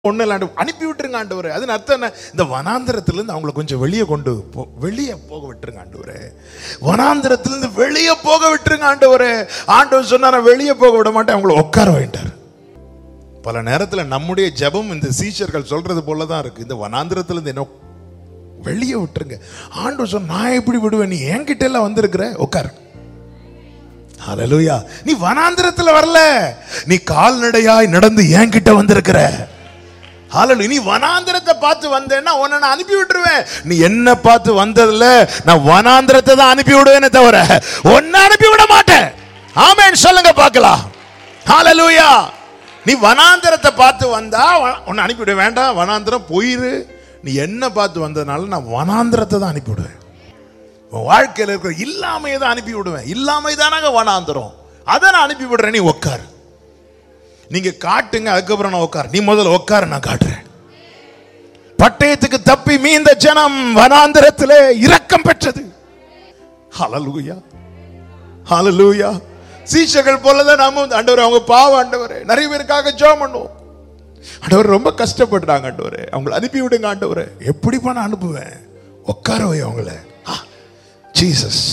ஒன்றும் இல்லாண்டு அனுப்பி விட்டுருங்க ஆண்டவரே அதன் அர்த்தம் என்ன இந்த வனாந்திரத்திலிருந்து அவங்கள கொஞ்சம் வெளியே கொண்டு போ வெளியே போக விட்டுருங்க ஆண்டவரே வனாந்திரத்திலிருந்து வெளியே போக விட்டுருங்க ஆண்டவரே ஆண்டவர் சொன்னார வெளியே போக விட மாட்டேன் அவங்கள உட்கார வேண்டார் பல நேரத்தில் நம்முடைய ஜெபம் இந்த சீஷர்கள் சொல்றது போல தான் இருக்கு இந்த வனாந்திரத்திலிருந்து என்ன வெளியே விட்டுருங்க ஆண்டவர் சொன்ன நான் எப்படி விடுவேன் நீ என்கிட்ட எல்லாம் வந்திருக்கிற உட்கார் ஹalleluya நீ வனாந்திரத்துல வரல நீ கால்நடையாய் நடந்து என்கிட்ட வந்திருக்கிற ஹalleluya நீ வனாந்திரத்தை பார்த்து வந்தேன்னா உன்னை நான் அனுப்பி விட்டுருவேன் நீ என்ன பார்த்து வந்ததுல நான் வனாந்திரத்தை தான் அனுப்பி விடுவேனே தவிர உன்னை அனுப்பி விட மாட்டேன் ஆமென் சொல்லுங்க பார்க்கலாம் ஹalleluya நீ வனாந்திரத்தை பார்த்து வந்தா வ- உன்னை அனுப்பி விட வேண்டாம் வனாந்திரம் போயிரு நீ என்ன பார்த்து வந்ததுனால நான் வனாந்திரத்தை தான் அனுப்பி விடுவேன் உன் வாழ்க்கையில் இருக்கிற இல்லாமையை தான் அனுப்பி விடுவேன் இல்லாமை தானாங்க வனாந்திரம் அதை நான் அனுப்பி விடுறேன் நீ உட்காரு நீங்க காட்டுங்க அதுக்கப்புறம் நான் உட்கார் நீ முதல்ல உட்காரு நான் காட்டுறேன் பட்டயத்துக்கு தப்பி மீந்த ஜனம் வனாந்திரத்திலே இரக்கம் பெற்றது ஹalleluya ஹalleluya சீஷர்கள் போலதான் நாம வந்து ஆண்டவரே அவங்க பாவம் ஆண்டவரே நிறைய பேருக்காக ஜெபம் பண்ணுவோம் ஆண்டவர் ரொம்ப கஷ்டப்படுறாங்க ஆண்டவரே அவங்களை அனுப்பி விடுங்க ஆண்டவரே எப்படிப்பா நான் அனுப்புவேன் உட்கார வை அவங்கள ஜீசஸ்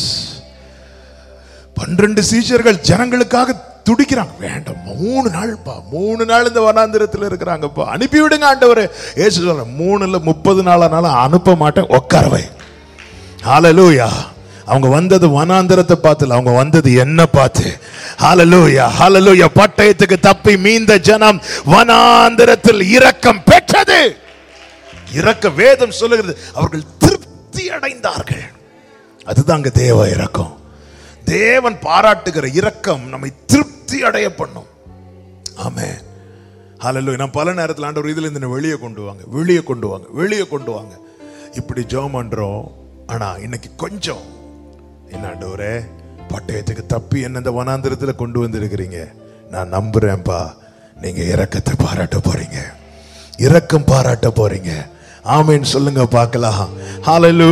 பன்னிரண்டு சீஷர்கள் ஜனங்களுக்காக துடிக்கிறாங்க வேண்டாம் மூணு நாள்ப்பா மூணு நாள் இந்த வனாந்திரத்தில் இருக்கிறாங்கப்பா அனுப்பி விடுங்க ஆண்டவரே ஏசு சொல்ற மூணுல முப்பது நாளானாலும் அனுப்ப மாட்டேன் உட்காரவை ஹalleluya அவங்க வந்தது வனாந்திரத்தை பார்த்துல அவங்க வந்தது என்ன பார்த்து ஹalleluya ஹalleluya பட்டயத்துக்கு தப்பி மீந்த ஜனம் வனாந்திரத்தில் இரக்கம் பெற்றது இரக்க வேதம் சொல்லுகிறது அவர்கள் திருப்தி அடைந்தார்கள் அதுதாங்க தேவ இரக்கம் தேவன் பாராட்டுகிற இரக்கம் நம்மை திருப்தி அடைய பண்ணும் ஆமே ஹalleluya நான் பல நேரத்தில் ஆண்டவர் இதுல இருந்து என்னை வெளியே கொண்டு வாங்க வெளியே கொண்டு வாங்க வெளியே கொண்டு வாங்க இப்படி ஜெபம் பண்றோம் ஆனா இன்னைக்கு கொஞ்சம் என்ன ஆண்டவரே பட்டயத்துக்கு தப்பி என்ன இந்த வனாந்திரத்துல கொண்டு வந்திருக்கிறீங்க நான் நம்புறேன்ப்பா நீங்க இரக்கத்தை பாராட்ட போறீங்க இரக்கம் பாராட்ட போறீங்க ஆமேன்னு சொல்லுங்க பார்க்கலாம் ஹalleluya